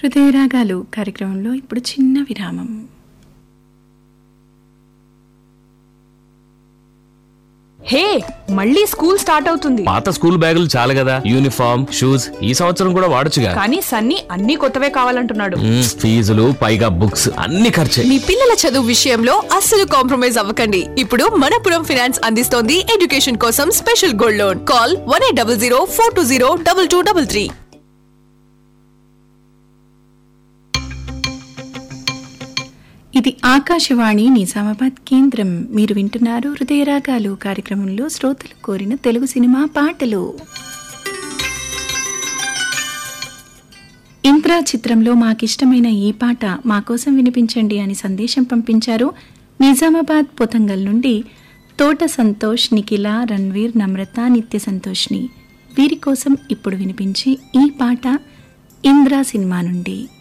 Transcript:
హృదయరాగాలు కార్యక్రమంలో ఇప్పుడు చిన్న విరామం హే మళ్ళీ స్కూల్ స్టార్ట్ అవుతుంది పాత స్కూల్ బ్యాగులు చాలు కదా యూనిఫామ్ షూస్ ఈ సంవత్సరం కూడా వాడొచ్చుగా కానీ సన్నీ అన్ని కొత్తవే కావాలంటున్నాడు మ్మ్, ఫీజులు పైగా బుక్స్ అన్ని ఖర్చే మీ పిల్లల చదువు విషయంలో అస్సలు కాంప్రమైజ్ అవ్వకండి ఇప్పుడు మనపురం ఫినాన్స్ అందిస్తోంది ఎడ్యుకేషన్ కోసం special gold loan call one eight double zero four two zero double two double three ఇది ఆకాశవాణి నిజామాబాద్ కేంద్రం మీరు వింటున్నారు హృదయరాగాలు కార్యక్రమంలో శ్రోతలు కోరిన తెలుగు సినిమా పాటలు ఇంద్రా చిత్రంలో మాకిష్టమైన ఈ పాట మా కోసం వినిపించండి అని సందేశం పంపించారు నిజామాబాద్ పొతంగల్ నుండి తోట సంతోష్ నిఖిల రణ్వీర్ నమ్రత నిత్య సంతోష్ని వీరి కోసం ఇప్పుడు వినిపించే ఈ పాట ఇంద్రా సినిమా నుండి